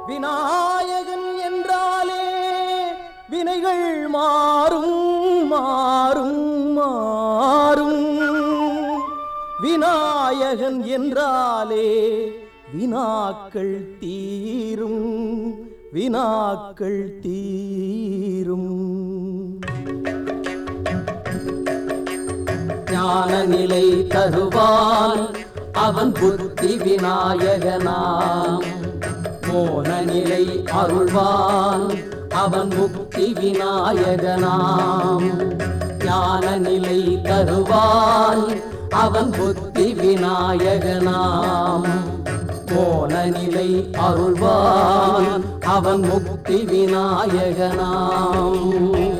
விநாயகன் என்றாலே வினைகள் மாறும் மாறும் மாறும் விநாயகன் என்றாலே வினாக்கள் தீரும் வினாக்கள் தீரும் ஞான நிலை தருவான் அவன் புத்தி விநாயகனாம் மோன நிலை அருள்வான் அவன் முக்தி விநாயகனாம் ஞான நிலை தருவான் அவன் புத்தி விநாயகனாம் மோன நிலை அருள்வான் அவன் முக்தி விநாயகனாம்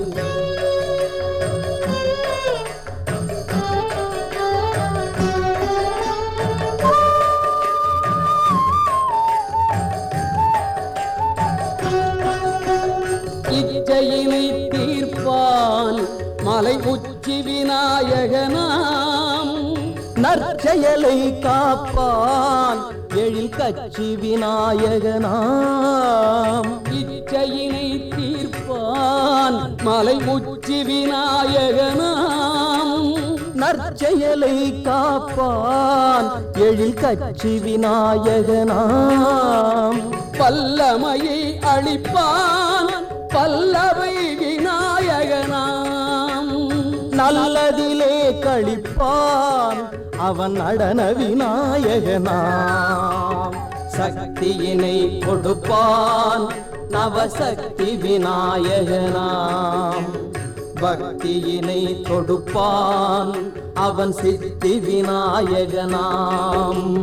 இச்சையினை தீர்ப்பான் மலை உச்சி விநாயகனாம் நற்செயலை காப்பான் எழில் கட்சி விநாயகனாம் இச்சையினை தீர்ப்பான் மலை உச்சி விநாயகனாம் நற்செயலை காப்பான் எழில் கட்சி விநாயகனாம் பல்லமையை அளிப்பான் பல்லவை விநாயகனாம் நல்லதிலே கழிப்பான் அவன் நடன விநாயகனாம் சக்தியினை கொடுப்பான் நவசக்தி விநாயகனாம் பக்தியினை கொடுப்பான் அவன் சித்தி விநாயகனாம்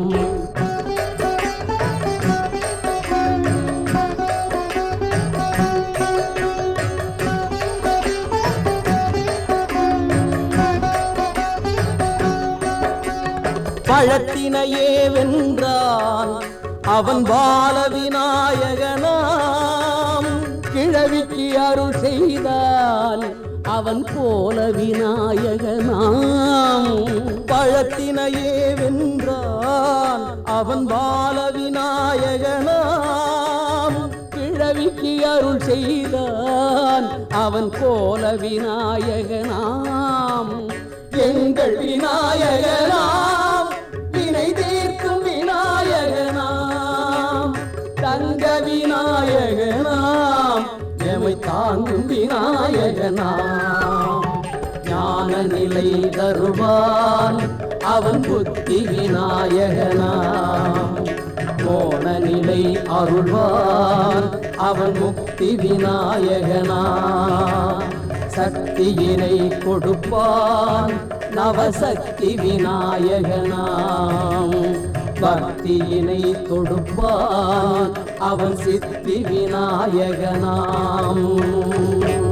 பழத்தினையே வென்றான் அவன் பால விநாயகனாம் கிழவிக்கு அருள் செய்தான் அவன் போல விநாயகனாம் பழத்தினையே வென்றான் அவன் பால விநாயகனாம் கிழவிக்கு அருள் செய்தான் அவன் போல விநாயகனாம் எங்கள் விநாயகனாம் வினை தீர்க்கும் விநாயகனாம் தங்க விநாயகனாம் எமை தாங்கும் விநாயகனாம் ஞான நிலை தருவான் அவன் புத்தி விநாயகனாம் மோன நிலை அருள்வான் அவன் முக்தி விநாயகனாம் சக்தியினை கொடுப்பான் நவசக்தி விநாயகனாம் பக்தியினை கொடுப்பான் அவன் சித்தி விநாயகனாம்